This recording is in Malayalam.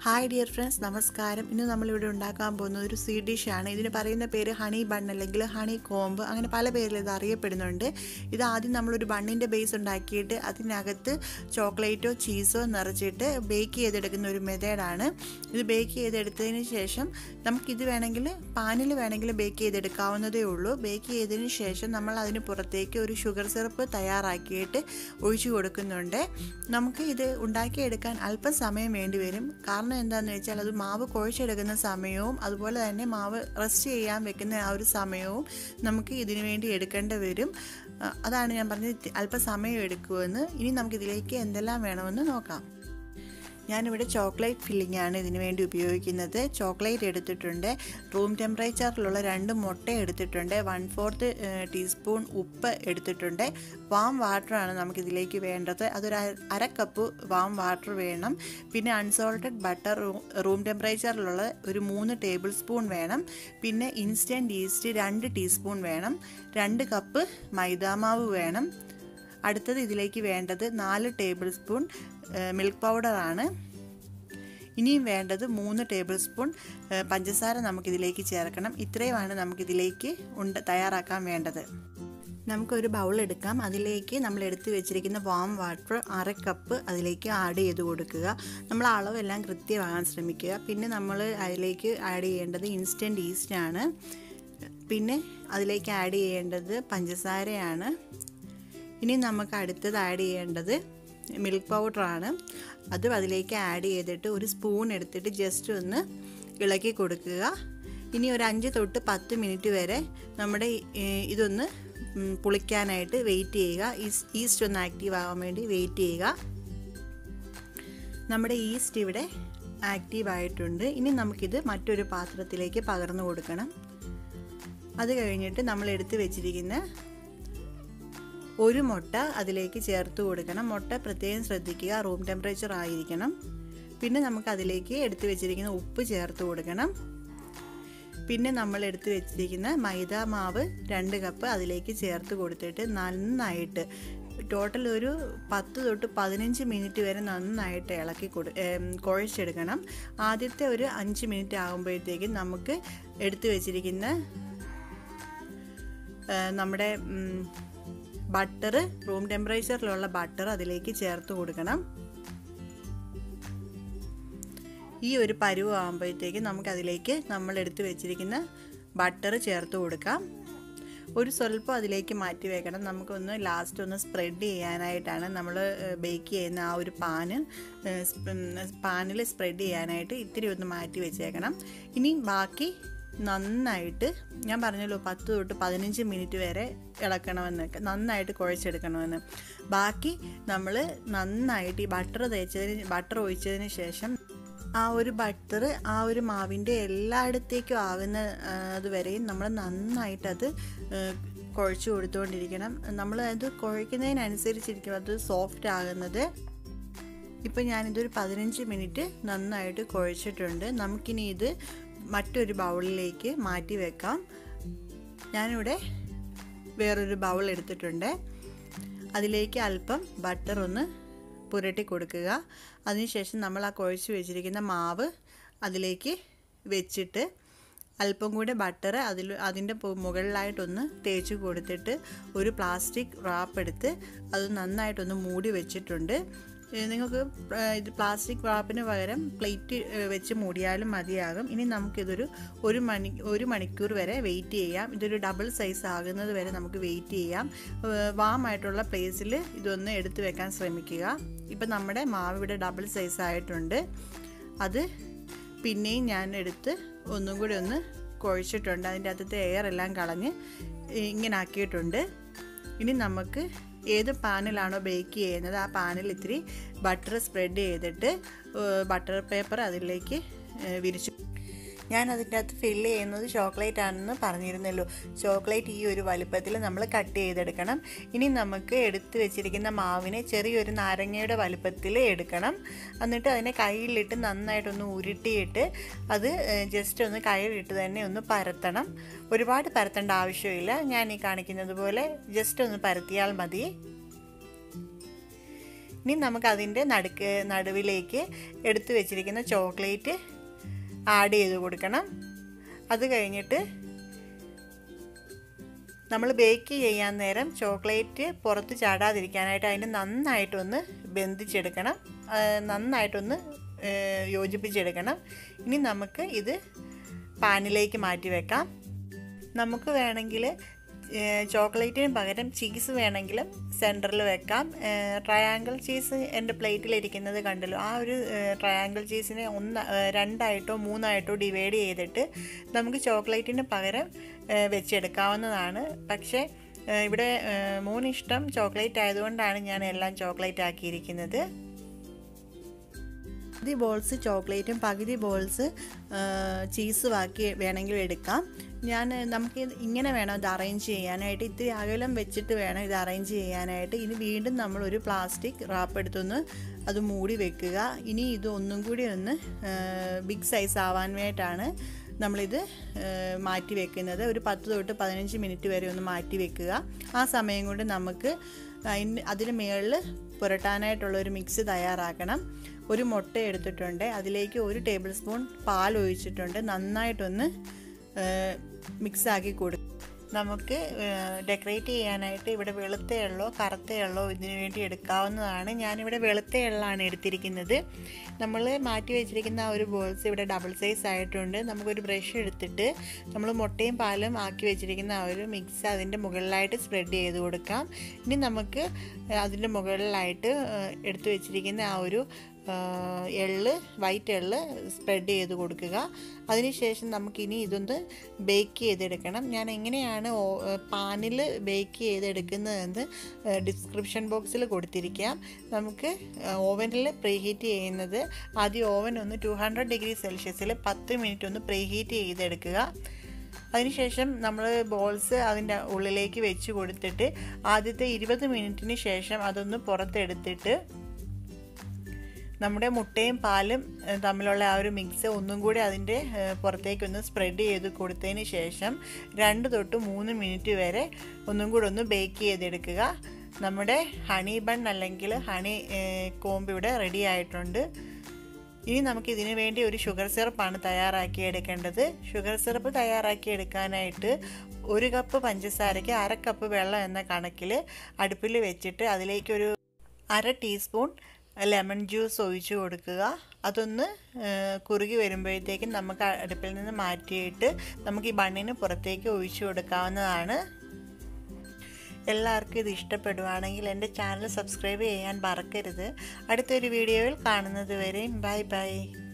ഹായ് ഡിയർ ഫ്രണ്ട്സ് നമസ്കാരം ഇന്ന് നമ്മളിവിടെ ഉണ്ടാക്കാൻ പോകുന്നത് ഒരു സ്വീറ്റ് ഡിഷാണ് ഇതിന് പറയുന്ന പേര് ഹണി ബൺ അല്ലെങ്കിൽ ഹണി കോമ്പ് അങ്ങനെ പല പേരിൽ ഇത് അറിയപ്പെടുന്നുണ്ട് ഇത് ആദ്യം നമ്മളൊരു ബണ്ണിൻ്റെ ബേസ് ഉണ്ടാക്കിയിട്ട് അതിനകത്ത് ചോക്ലേറ്റോ ചീസോ നിറച്ചിട്ട് ബേക്ക് ചെയ്തെടുക്കുന്ന ഒരു മെത്തേഡാണ് ഇത് ബേക്ക് ചെയ്തെടുത്തതിന് ശേഷം നമുക്കിത് വേണമെങ്കിൽ പാനിൽ വേണമെങ്കിൽ ബേക്ക് ചെയ്തെടുക്കാവുന്നതേ ഉള്ളൂ ബേക്ക് ചെയ്തതിന് ശേഷം നമ്മൾ അതിന് പുറത്തേക്ക് ഒരു ഷുഗർ സിറപ്പ് തയ്യാറാക്കിയിട്ട് ഒഴിച്ചു കൊടുക്കുന്നുണ്ട് നമുക്ക് ഇത് ഉണ്ടാക്കിയെടുക്കാൻ അല്പം സമയം വേണ്ടി വരും കാരണം എന്താണെന്ന് വെച്ചാൽ അത് മാവ് കുഴച്ചെടുക്കുന്ന സമയവും അതുപോലെ തന്നെ മാവ് റെസ്റ്റ് ചെയ്യാൻ വെക്കുന്ന ആ ഒരു സമയവും നമുക്ക് ഇതിനു വേണ്ടി എടുക്കേണ്ടി വരും അതാണ് ഞാൻ പറഞ്ഞത് അല്പം സമയം എടുക്കുമെന്ന് ഇനി നമുക്കിതിലേക്ക് എന്തെല്ലാം വേണമെന്ന് നോക്കാം ഞാനിവിടെ ചോക്ലേറ്റ് ഫില്ലിംഗ് ആണ് ഇതിനു വേണ്ടി ഉപയോഗിക്കുന്നത് ചോക്ലേറ്റ് എടുത്തിട്ടുണ്ട് റൂം ടെമ്പറേച്ചറിലുള്ള രണ്ട് മുട്ട എടുത്തിട്ടുണ്ട് വൺ ഫോർത്ത് ടീസ്പൂൺ ഉപ്പ് എടുത്തിട്ടുണ്ട് വാം വാട്ടറാണ് നമുക്കിതിലേക്ക് വേണ്ടത് അതൊരു അര കപ്പ് വാം വാട്ടർ വേണം പിന്നെ അൺസോൾട്ടഡ് ബട്ടർ റൂം ടെമ്പറേച്ചറിലുള്ള ഒരു മൂന്ന് ടേബിൾ സ്പൂൺ വേണം പിന്നെ ഇൻസ്റ്റൻറ്റ് ഈസ്റ്റ് രണ്ട് ടീസ്പൂൺ വേണം രണ്ട് കപ്പ് മൈദാമാവ് വേണം അടുത്തത് ഇതിലേക്ക് വേണ്ടത് നാല് ടേബിൾ സ്പൂൺ മിൽക്ക് പൗഡറാണ് ഇനിയും വേണ്ടത് മൂന്ന് ടേബിൾ സ്പൂൺ പഞ്ചസാര നമുക്കിതിലേക്ക് ചേർക്കണം ഇത്രയുമാണ് നമുക്കിതിലേക്ക് ഉണ്ട് തയ്യാറാക്കാൻ വേണ്ടത് നമുക്കൊരു ബൗൾ എടുക്കാം അതിലേക്ക് നമ്മൾ എടുത്തു വെച്ചിരിക്കുന്ന വാം വാട്ടർ അര കപ്പ് അതിലേക്ക് ആഡ് ചെയ്ത് കൊടുക്കുക നമ്മൾ അളവെല്ലാം കൃത്യമാകാൻ ശ്രമിക്കുക പിന്നെ നമ്മൾ അതിലേക്ക് ആഡ് ചെയ്യേണ്ടത് ഇൻസ്റ്റൻറ്റ് ഈസ്റ്റ് ആണ് പിന്നെ അതിലേക്ക് ആഡ് ചെയ്യേണ്ടത് പഞ്ചസാരയാണ് ഇനി നമുക്ക് അടുത്തത് ആഡ് ചെയ്യേണ്ടത് മിൽക്ക് പൗഡറാണ് അതും അതിലേക്ക് ആഡ് ചെയ്തിട്ട് ഒരു സ്പൂൺ എടുത്തിട്ട് ജസ്റ്റ് ഒന്ന് ഇളക്കി കൊടുക്കുക ഇനി ഒരു അഞ്ച് തൊട്ട് പത്ത് മിനിറ്റ് വരെ നമ്മുടെ ഇതൊന്ന് പുളിക്കാനായിട്ട് വെയിറ്റ് ചെയ്യുക ഈസ്റ്റ് ഒന്ന് ആക്റ്റീവ് ആകാൻ വേണ്ടി വെയിറ്റ് ചെയ്യുക നമ്മുടെ ഈസ്റ്റ് ഇവിടെ ആക്റ്റീവ് ആയിട്ടുണ്ട് ഇനി നമുക്കിത് മറ്റൊരു പാത്രത്തിലേക്ക് പകർന്നു കൊടുക്കണം അത് കഴിഞ്ഞിട്ട് നമ്മൾ എടുത്തു വെച്ചിരിക്കുന്ന ഒരു മുട്ട അതിലേക്ക് ചേർത്ത് കൊടുക്കണം മുട്ട പ്രത്യേകം ശ്രദ്ധിക്കുക റൂം ടെമ്പറേച്ചർ ആയിരിക്കണം പിന്നെ നമുക്ക് അതിലേക്ക് എടുത്തു വെച്ചിരിക്കുന്ന ഉപ്പ് ചേർത്ത് കൊടുക്കണം പിന്നെ നമ്മൾ എടുത്തു വെച്ചിരിക്കുന്ന മൈദ മാവ് രണ്ട് കപ്പ് അതിലേക്ക് ചേർത്ത് കൊടുത്തിട്ട് നന്നായിട്ട് ടോട്ടൽ ഒരു പത്ത് തൊട്ട് പതിനഞ്ച് മിനിറ്റ് വരെ നന്നായിട്ട് ഇളക്കി കൊടു കുഴച്ചെടുക്കണം ആദ്യത്തെ ഒരു അഞ്ച് മിനിറ്റ് ആകുമ്പോഴത്തേക്കും നമുക്ക് എടുത്തു വെച്ചിരിക്കുന്ന നമ്മുടെ ബട്ടർ റൂം ടെമ്പറേച്ചറിലുള്ള ബട്ടർ അതിലേക്ക് ചേർത്ത് കൊടുക്കണം ഈ ഒരു പരുവ് ആകുമ്പോഴത്തേക്കും നമുക്കതിലേക്ക് നമ്മൾ എടുത്തു വെച്ചിരിക്കുന്ന ബട്ടർ ചേർത്ത് കൊടുക്കാം ഒരു സ്വല്പം അതിലേക്ക് മാറ്റി വെക്കണം നമുക്കൊന്ന് ലാസ്റ്റ് ഒന്ന് സ്പ്രെഡ് ചെയ്യാനായിട്ടാണ് നമ്മൾ ബേക്ക് ചെയ്യുന്ന ആ ഒരു പാന് പാനിൽ സ്പ്രെഡ് ചെയ്യാനായിട്ട് ഇത്തിരി ഒന്ന് മാറ്റി വെച്ചേക്കണം ഇനി ബാക്കി നന്നായിട്ട് ഞാൻ പറഞ്ഞല്ലോ പത്ത് തൊട്ട് പതിനഞ്ച് മിനിറ്റ് വരെ ഇളക്കണമെന്നൊക്കെ നന്നായിട്ട് കുഴച്ചെടുക്കണമെന്ന് ബാക്കി നമ്മൾ നന്നായിട്ട് ഈ ബട്ടർ തേച്ചതിന് ബട്ടർ ഒഴിച്ചതിന് ശേഷം ആ ഒരു ബട്ടർ ആ ഒരു മാവിൻ്റെ എല്ലായിടത്തേക്കും ആകുന്ന അതുവരെയും നമ്മൾ നന്നായിട്ടത് കുഴച്ച് കൊടുത്തുകൊണ്ടിരിക്കണം നമ്മൾ അത് കുഴയ്ക്കുന്നതിനനുസരിച്ചിരിക്കും അത് സോഫ്റ്റ് ആകുന്നത് ഇപ്പം ഞാനിതൊരു പതിനഞ്ച് മിനിറ്റ് നന്നായിട്ട് കുഴച്ചിട്ടുണ്ട് നമുക്കിനി ഇത് മറ്റൊരു ബൗളിലേക്ക് മാറ്റി വെക്കാം ഞാനിവിടെ വേറൊരു ബൗൾ എടുത്തിട്ടുണ്ട് അതിലേക്ക് അല്പം ബട്ടർ ഒന്ന് പുരട്ടി കൊടുക്കുക അതിനുശേഷം നമ്മൾ ആ കുഴച്ച് വെച്ചിരിക്കുന്ന മാവ് അതിലേക്ക് വെച്ചിട്ട് അല്പം കൂടെ ബട്ടർ അതിൽ അതിൻ്റെ മുകളിലായിട്ടൊന്ന് തേച്ച് കൊടുത്തിട്ട് ഒരു പ്ലാസ്റ്റിക് റാപ്പ് എടുത്ത് അത് നന്നായിട്ടൊന്ന് മൂടി വെച്ചിട്ടുണ്ട് നിങ്ങൾക്ക് ഇത് പ്ലാസ്റ്റിക് റാപ്പിന് പകരം പ്ലേറ്റ് വെച്ച് മൂടിയാലും മതിയാകും ഇനി നമുക്കിതൊരു ഒരു മണി ഒരു മണിക്കൂർ വരെ വെയിറ്റ് ചെയ്യാം ഇതൊരു ഡബിൾ സൈസ് ആകുന്നത് വരെ നമുക്ക് വെയിറ്റ് ചെയ്യാം വാം ആയിട്ടുള്ള പ്ലേസിൽ ഇതൊന്ന് എടുത്തു വെക്കാൻ ശ്രമിക്കുക ഇപ്പം നമ്മുടെ മാവ് ഇവിടെ ഡബിൾ സൈസ് ആയിട്ടുണ്ട് അത് പിന്നെയും ഞാൻ എടുത്ത് ഒന്നും കൂടി ഒന്ന് കുഴച്ചിട്ടുണ്ട് അതിൻ്റെ അകത്തെ എയർ എല്ലാം കളഞ്ഞ് ഇങ്ങനെ ആക്കിയിട്ടുണ്ട് ഇനി നമുക്ക് ഏത് പാനിലാണോ ബേക്ക് ചെയ്യുന്നത് ആ പാനിൽ ഇത്തിരി ബട്ടർ സ്പ്രെഡ് ചെയ്തിട്ട് ബട്ടർ പേപ്പർ അതിലേക്ക് വിരിച്ചു ഞാൻ അതിൻ്റെ അകത്ത് ഫില്ല് ചെയ്യുന്നത് ചോക്ലേറ്റ് ആണെന്ന് പറഞ്ഞിരുന്നല്ലോ ചോക്ലേറ്റ് ഈ ഒരു വലുപ്പത്തിൽ നമ്മൾ കട്ട് ചെയ്തെടുക്കണം ഇനി നമുക്ക് എടുത്തു വെച്ചിരിക്കുന്ന മാവിനെ ചെറിയൊരു നാരങ്ങയുടെ വലുപ്പത്തിൽ എടുക്കണം എന്നിട്ട് അതിനെ കയ്യിലിട്ട് നന്നായിട്ടൊന്ന് ഉരുട്ടിയിട്ട് അത് ജസ്റ്റ് ഒന്ന് കയ്യിലിട്ട് തന്നെ ഒന്ന് പരത്തണം ഒരുപാട് പരത്തേണ്ട ആവശ്യമില്ല ഞാൻ ഈ കാണിക്കുന്നത് പോലെ ജസ്റ്റ് ഒന്ന് പരത്തിയാൽ മതി ഇനി നമുക്ക് അതിൻ്റെ നടുക്ക് നടുവിലേക്ക് എടുത്തു വെച്ചിരിക്കുന്ന ചോക്ലേറ്റ് ആഡ് ചെയ്ത് കൊടുക്കണം അത് കഴിഞ്ഞിട്ട് നമ്മൾ ബേക്ക് ചെയ്യാൻ നേരം ചോക്ലേറ്റ് പുറത്ത് ചാടാതിരിക്കാനായിട്ട് അതിന് നന്നായിട്ടൊന്ന് ബന്ധിച്ചെടുക്കണം നന്നായിട്ടൊന്ന് യോജിപ്പിച്ചെടുക്കണം ഇനി നമുക്ക് ഇത് പാനിലേക്ക് മാറ്റി വെക്കാം നമുക്ക് വേണമെങ്കിൽ ചോക്ലേറ്റിന് പകരം ചീസ് വേണമെങ്കിലും സെൻറ്ററിൽ വെക്കാം ട്രയാങ്കിൾ ചീസ് എൻ്റെ പ്ലേറ്റിലിരിക്കുന്നത് കണ്ടല്ലോ ആ ഒരു ട്രയാങ്കിൾ ചീസിനെ ഒന്ന് രണ്ടായിട്ടോ മൂന്നായിട്ടോ ഡിവൈഡ് ചെയ്തിട്ട് നമുക്ക് ചോക്ലേറ്റിന് പകരം വെച്ചെടുക്കാവുന്നതാണ് പക്ഷേ ഇവിടെ മൂന്നിഷ്ടം ചോക്ലേറ്റ് ആയതുകൊണ്ടാണ് ഞാൻ എല്ലാം ചോക്ലേറ്റ് ആക്കിയിരിക്കുന്നത് പകുതി ബോൾസ് ചോക്ലേറ്റും പകുതി ബോൾസ് ചീസും ആക്കി വേണമെങ്കിൽ എടുക്കാം ഞാൻ നമുക്ക് ഇങ്ങനെ വേണം ഇത് അറേഞ്ച് ചെയ്യാനായിട്ട് ഇത്തിരി അകലം വെച്ചിട്ട് വേണം ഇത് അറേഞ്ച് ചെയ്യാനായിട്ട് ഇനി വീണ്ടും നമ്മൾ ഒരു പ്ലാസ്റ്റിക് റാപ്പ് എടുത്തൊന്ന് അത് മൂടി വെക്കുക ഇനി ഇത് ഒന്നും കൂടി ഒന്ന് ബിഗ് സൈസ് ആവാൻ വേണ്ടിയിട്ടാണ് നമ്മളിത് മാറ്റി വെക്കുന്നത് ഒരു പത്ത് തൊട്ട് പതിനഞ്ച് മിനിറ്റ് വരെ ഒന്ന് മാറ്റി വെക്കുക ആ സമയം കൊണ്ട് നമുക്ക് അതിന് അതിന് മുകളിൽ പുരട്ടാനായിട്ടുള്ള ഒരു മിക്സ് തയ്യാറാക്കണം ഒരു മുട്ട എടുത്തിട്ടുണ്ട് അതിലേക്ക് ഒരു ടേബിൾ സ്പൂൺ പാൽ ഒഴിച്ചിട്ടുണ്ട് നന്നായിട്ടൊന്ന് മിക്സാക്കി കൊടുക്കും നമുക്ക് ഡെക്കറേറ്റ് ചെയ്യാനായിട്ട് ഇവിടെ വെളുത്ത എള്ളോ കറുത്ത എള്ളോ ഇതിനു വേണ്ടി എടുക്കാവുന്നതാണ് ഞാനിവിടെ വെളുത്ത എള്ളാണ് എടുത്തിരിക്കുന്നത് നമ്മൾ മാറ്റി വെച്ചിരിക്കുന്ന ആ ഒരു ബോൾസ് ഇവിടെ ഡബിൾ സൈസ് ആയിട്ടുണ്ട് നമുക്കൊരു ബ്രഷ് എടുത്തിട്ട് നമ്മൾ മുട്ടയും പാലും ആക്കി വെച്ചിരിക്കുന്ന ആ ഒരു മിക്സ് അതിൻ്റെ മുകളിലായിട്ട് സ്പ്രെഡ് ചെയ്ത് കൊടുക്കാം ഇനി നമുക്ക് അതിൻ്റെ മുകളിലായിട്ട് എടുത്തു വെച്ചിരിക്കുന്ന ആ ഒരു എള്ള് വൈറ്റ് എള്ള് സ്പ്രെഡ് ചെയ്ത് കൊടുക്കുക അതിനുശേഷം നമുക്കിനി ഇതൊന്ന് ബേക്ക് ചെയ്തെടുക്കണം ഞാൻ എങ്ങനെയാണ് പാനിൽ ബേക്ക് ചെയ്തെടുക്കുന്നതെന്ന് ഡിസ്ക്രിപ്ഷൻ ബോക്സിൽ കൊടുത്തിരിക്കാം നമുക്ക് ഓവനിൽ പ്രീഹീറ്റ് ചെയ്യുന്നത് ആദ്യം ഓവൻ ഒന്ന് ടു ഹൺഡ്രഡ് ഡിഗ്രി സെൽഷ്യസിൽ പത്ത് മിനിറ്റ് ഒന്ന് പ്രീഹീറ്റ് ചെയ്തെടുക്കുക അതിനുശേഷം നമ്മൾ ബോൾസ് അതിൻ്റെ ഉള്ളിലേക്ക് വെച്ച് കൊടുത്തിട്ട് ആദ്യത്തെ ഇരുപത് മിനിറ്റിന് ശേഷം അതൊന്ന് പുറത്തെടുത്തിട്ട് നമ്മുടെ മുട്ടയും പാലും തമ്മിലുള്ള ആ ഒരു മിക്സ് ഒന്നും കൂടി അതിൻ്റെ പുറത്തേക്കൊന്ന് സ്പ്രെഡ് ചെയ്ത് കൊടുത്തതിന് ശേഷം രണ്ട് തൊട്ട് മൂന്ന് മിനിറ്റ് വരെ ഒന്നും കൂടി ഒന്ന് ബേക്ക് ചെയ്തെടുക്കുക നമ്മുടെ ഹണി ബൺ അല്ലെങ്കിൽ ഹണി കോമ്പ് ഇവിടെ റെഡി ആയിട്ടുണ്ട് ഇനി നമുക്ക് ഇതിനു വേണ്ടി ഒരു ഷുഗർ സിറപ്പാണ് തയ്യാറാക്കി എടുക്കേണ്ടത് ഷുഗർ സിറപ്പ് തയ്യാറാക്കി എടുക്കാനായിട്ട് ഒരു കപ്പ് പഞ്ചസാരയ്ക്ക് അര കപ്പ് വെള്ളം എന്ന കണക്കിൽ അടുപ്പിൽ വെച്ചിട്ട് അതിലേക്കൊരു അര ടീസ്പൂൺ ലെമൺ ജ്യൂസ് ഒഴിച്ച് കൊടുക്കുക അതൊന്ന് കുറുകി വരുമ്പോഴത്തേക്കും നമുക്ക് അടുപ്പിൽ നിന്ന് മാറ്റിയിട്ട് നമുക്ക് ഈ ബണ്ണിന് പുറത്തേക്ക് ഒഴിച്ചു കൊടുക്കാവുന്നതാണ് എല്ലാവർക്കും ഇത് ഇഷ്ടപ്പെടുവാണെങ്കിൽ എൻ്റെ ചാനൽ സബ്സ്ക്രൈബ് ചെയ്യാൻ മറക്കരുത് അടുത്തൊരു വീഡിയോയിൽ കാണുന്നത് വരെയും ബൈ ബൈ